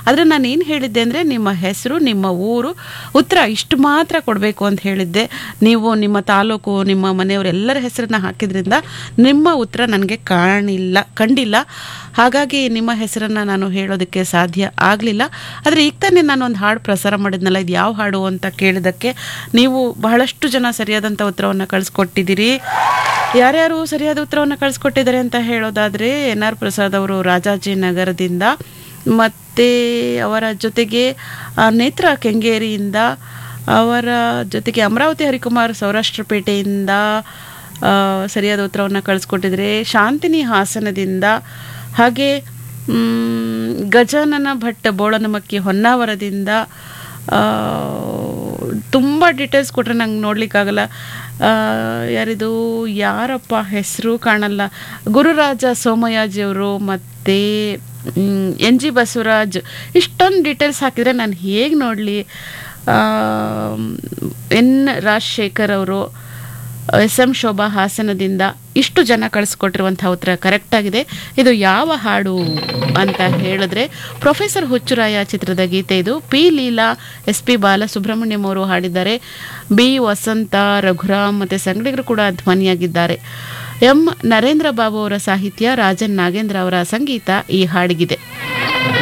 ಆದರೆ ನಾನು ಏನು ಹೇಳಿದ್ದೆ ಅಂದರೆ ನಿಮ್ಮ ಹೆಸರು ನಿಮ್ಮ ಊರು ಉತ್ತರ ಇಷ್ಟು ಮಾತ್ರ ಕೊಡಬೇಕು ಅಂತ ಹೇಳಿದ್ದೆ ನೀವು ನಿಮ್ಮ ತಾಲೂಕು ನಿಮ್ಮ ಮನೆಯವರೆಲ್ಲರ ಹೆಸರನ್ನ ಹಾಕಿದ್ರಿಂದ ನಿಮ್ಮ ಉತ್ತರ ನನಗೆ ಕಾಣಿಲ್ಲ ಕಂಡಿಲ್ಲ ಹಾಗಾಗಿ ನಿಮ್ಮ ಹೆಸರನ್ನು ನಾನು ಹೇಳೋದಕ್ಕೆ ಸಾಧ್ಯ ಆಗಲಿಲ್ಲ ಆದರೆ ಈಗ ತಾನೇ ನಾನು ಒಂದು ಹಾಡು ಪ್ರಸಾರ ಮಾಡಿದ್ನಲ್ಲ ಇದು ಯಾವ ಹಾಡು ಅಂತ ಕೇಳಿದ್ದಕ್ಕೆ ನೀವು ಬಹಳಷ್ಟು ಜನ ಸರಿಯಾದಂಥ ಉತ್ತರವನ್ನು ಕಳಿಸ್ಕೊಟ್ಟಿದ್ದೀರಿ ಯಾರ್ಯಾರು ಸರಿಯಾದ ಉತ್ತರವನ್ನು ಕಳಿಸ್ಕೊಟ್ಟಿದ್ದಾರೆ ಅಂತ ಹೇಳೋದಾದರೆ ಎನ್ ಆರ್ ಪ್ರಸಾದ್ ಅವರು ರಾಜಾಜಿನಗರದಿಂದ ಮತ್ತು ಅವರ ಜೊತೆಗೆ ಆ, ನೇತ್ರ ಕೆಂಗೇರಿಯಿಂದ ಅವರ ಜೊತೆಗೆ ಅಮರಾವತಿ ಹರಿಕುಮಾರ್ ಸೌರಾಷ್ಟ್ರಪೇಟೆಯಿಂದ ಆ, ಸರಿಯಾದ ಉತ್ತರವನ್ನು ಕಳಿಸ್ಕೊಟ್ಟಿದ್ರೆ ಶಾಂತಿನಿ ಹಾಸನದಿಂದ ಹಾಗೆ ಮ್, ಗಜಾನನ ಭಟ್ ಬೋಳನಮಕ್ಕಿ ಹೊನ್ನಾವರದಿಂದ ತುಂಬ ಡೀಟೇಲ್ಸ್ ಕೊಟ್ಟರೆ ನಂಗೆ ನೋಡ್ಲಿಕ್ಕಾಗಲ್ಲ ಆ, ಯಾರಿದು ಯಾರಪ್ಪ ಹೆಸರು ಕಾಣಲ್ಲ ಗುರುರಾಜ ಸೋಮಯಾಜಿಯವರು ಮತ್ತು ಎನ್ ಜಿ ಬಸವರಾಜ್ ಇಷ್ಟೊಂದು ಡೀಟೇಲ್ಸ್ ಹಾಕಿದರೆ ನಾನು ಹೇಗೆ ನೋಡಲಿ ಎನ್ ರಾಜಶೇಖರ್ ಅವರು ಎಸ್ ಎಂ ಶೋಭಾ ಹಾಸನದಿಂದ ಇಷ್ಟು ಜನ ಕಳಿಸ್ಕೊಟ್ಟಿರುವಂಥ ಉತ್ತರ ಕರೆಕ್ಟ್ ಆಗಿದೆ ಇದು ಯಾವ ಹಾಡು ಅಂತ ಹೇಳಿದ್ರೆ ಪ್ರೊಫೆಸರ್ ಹುಚ್ಚುರಾಯ ಚಿತ್ರದ ಗೀತೆ ಇದು P Leela S P Balasubrahmanyam ಅವರು ಹಾಡಿದ್ದಾರೆ ಬಿ ವಸಂತ ರಘುರಾಮ್ ಮತ್ತು ಸಂಗಡಿಗರು ಕೂಡ ಧ್ವನಿಯಾಗಿದ್ದಾರೆ ಎಂ ನರೇಂದ್ರ ಬಾಬು ಅವರ ಸಾಹಿತ್ಯ ರಾಜನ್ ನಾಗೇಂದ್ರ ಅವರ ಸಂಗೀತ ಈ ಹಾಡಿಗಿದೆ